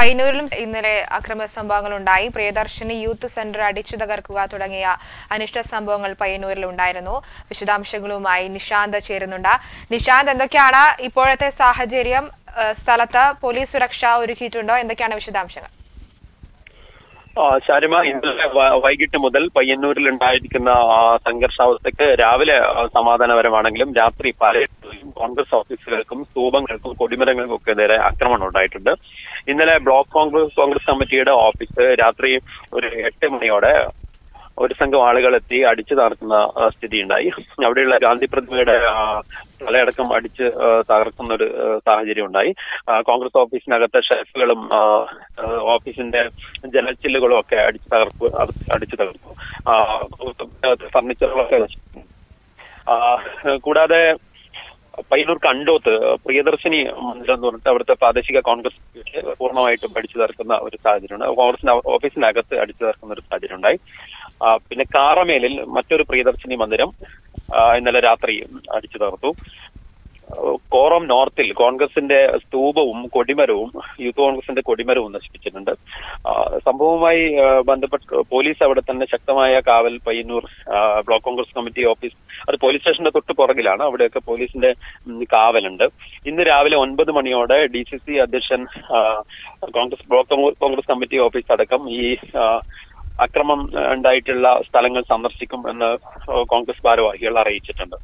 പയ്യന്നൂരിലും ഇന്നലെ അക്രമ സംഭവങ്ങൾ ഉണ്ടായി പ്രിയദർശിനി യൂത്ത് സെന്റർ അടിച്ചു തകർക്കുക തുടങ്ങിയ അനിഷ്ട സംഭവങ്ങൾ പയ്യന്നൂരിൽ ഉണ്ടായിരുന്നു വിശദാംശങ്ങളുമായി നിഷാന്ത് ചേരുന്നുണ്ട് നിഷാന്ത് എന്തൊക്കെയാണ് ഇപ്പോഴത്തെ സാഹചര്യം ഏഹ് സ്ഥലത്ത് പോലീസ് സുരക്ഷ ഒരുക്കിയിട്ടുണ്ടോ എന്തൊക്കെയാണ് വിശദാംശങ്ങൾ ആ, ശാരിമ ഇന്നലെ വ- വൈകിട്ട് മുതൽ പയ്യന്നൂരിൽ ഉണ്ടായിരിക്കുന്ന ആ, സംഘർഷാവസ്ഥയ്ക്ക് രാവിലെ ആ, സമാധാനപരമാണെങ്കിലും രാത്രി പലയിടങ്ങളിലും കോൺഗ്രസ് ഓഫീസുകൾക്കും സ്തൂപങ്ങൾക്കും കൊടിമരങ്ങൾക്കും ഒക്കെ നേരെ ആക്രമണം ഉണ്ടായിട്ടുണ്ട് ഇന്നലെ ബ്ലോക്ക് കോൺഗ്രസ് കോൺഗ്രസ് കമ്മിറ്റിയുടെ ഓഫീസ് രാത്രി ഒരു എട്ട് മണിയോടെ ഒരു സംഘം ആളുകൾ എത്തി അടിച്ചു തകർക്കുന്ന ആ, സ്ഥിതിയുണ്ടായി അവിടെയുള്ള ഗാന്ധി പ്രതിമയുടെ ആ, തലയടക്കം അടിച്ച് ആ, തകർക്കുന്ന ഒരു ആ, സാഹചര്യം ഉണ്ടായി ആ, കോൺഗ്രസ് ഓഫീസിനകത്തെ ഷെൽഫുകളും ആ, ആ, ഓഫീസിന്റെ ജനച്ചില്ലുകളും ഒക്കെ അടിച്ചു തകർപ്പ് അത് അടിച്ചു തകർത്തു ആ, ഫർണിച്ചറുകളൊക്കെ നശിപ്പിച്ചു. ആ, കൂടാതെ പയ്യന്നൂർ കണ്ടോത്ത് പ്രിയദർശിനി മന്ദിരം എന്ന് പറഞ്ഞിട്ട് അവിടുത്തെ പ്രാദേശിക കോൺഗ്രസ് പൂർണ്ണമായിട്ടും അടിച്ചു തകർക്കുന്ന ഒരു സാഹചര്യമുണ്ട് കോൺഗ്രസിന്റെ ഓഫീസിനകത്ത് അടിച്ചു തകർക്കുന്ന ഒരു സാഹചര്യം ഉണ്ടായി ആ, പിന്നെ കാറമേലിൽ മറ്റൊരു പ്രിയദർശിനി മന്ദിരം ആ, ഇന്നലെ രാത്രി അടിച്ചു തകർത്തു കോറം നോർത്തിൽ കോൺഗ്രസിന്റെ സ്തൂപവും കൊടിമരവും യൂത്ത് കോൺഗ്രസിന്റെ കൊടിമരവും നശിപ്പിച്ചിട്ടുണ്ട് ആ, സംഭവവുമായി ആ, ബന്ധപ്പെട്ട് പോലീസ് അവിടെ തന്നെ ശക്തമായ കാവൽ പയ്യന്നൂർ ആ, ബ്ലോക്ക് കോൺഗ്രസ് കമ്മിറ്റി ഓഫീസ് അത് പോലീസ് സ്റ്റേഷന്റെ തൊട്ട് പുറകിലാണ് അവിടെയൊക്കെ പോലീസിന്റെ ഉം, കാവലുണ്ട് ഇന്ന് രാവിലെ ഒൻപത് മണിയോടെ ഡി സി സി അധ്യക്ഷൻ ആ, Congress block Congress Congress committee office അടക്കം ഈ ആ, അക്രമം ആ, ഉണ്ടായിട്ടുള്ള സ്ഥലങ്ങൾ സന്ദർശിക്കും എന്ന് ആ, കോൺഗ്രസ് ഭാരവാഹികൾ അറിയിച്ചിട്ടുണ്ട്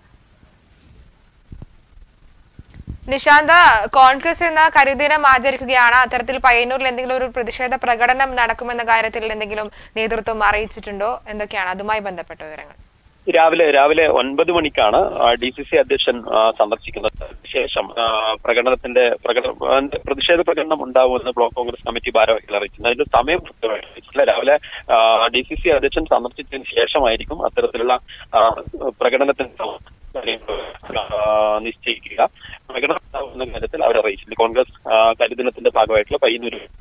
നിഷാന്ത് കോൺഗ്രസ് ഇന്ന് കരിദിനം ആചരിക്കുകയാണ് അത്തരത്തിൽ പയ്യന്നൂരിൽ എന്തെങ്കിലും ഒരു പ്രതിഷേധ പ്രകടനം നടക്കുമെന്ന കാര്യത്തിൽ എന്തെങ്കിലും നേതൃത്വം അറിയിച്ചിട്ടുണ്ടോ എന്തൊക്കെയാണ് അതുമായി ബന്ധപ്പെട്ട വിവരങ്ങൾ രാവിലെ രാവിലെ ഒൻപത് മണിക്കാണ് ഡി സി സി അധ്യക്ഷൻ ആ, സന്ദർശിക്കുന്നത് ശേഷം ആ, പ്രകടനത്തിന്റെ പ്രകടനം ആ, പ്രതിഷേധ പ്രകടനം ഉണ്ടാവുമെന്ന് ബ്ലോക്ക് കോൺഗ്രസ് കമ്മിറ്റി ഭാരവാഹികൾ അറിയിച്ചിട്ടുണ്ട് അതിന്റെ സമയം കൃത്യമായിട്ട് അറിയിച്ചിട്ടില്ല രാവിലെ ഡി സി സി അധ്യക്ഷൻ സന്ദർശിച്ചതിന് ശേഷമായിരിക്കും അത്തരത്തിലുള്ള ആ, പ്രകടനത്തിന്റെ ആ, നിശ്ചയിക്കുക പ്രകടനം ഉണ്ടാവുന്ന കാര്യത്തിൽ അവർ അറിയിച്ചിട്ടുണ്ട് കോൺഗ്രസ് ആ, കരിദിനത്തിന്റെ ഭാഗമായിട്ടുള്ള പയ്യന്നൂർ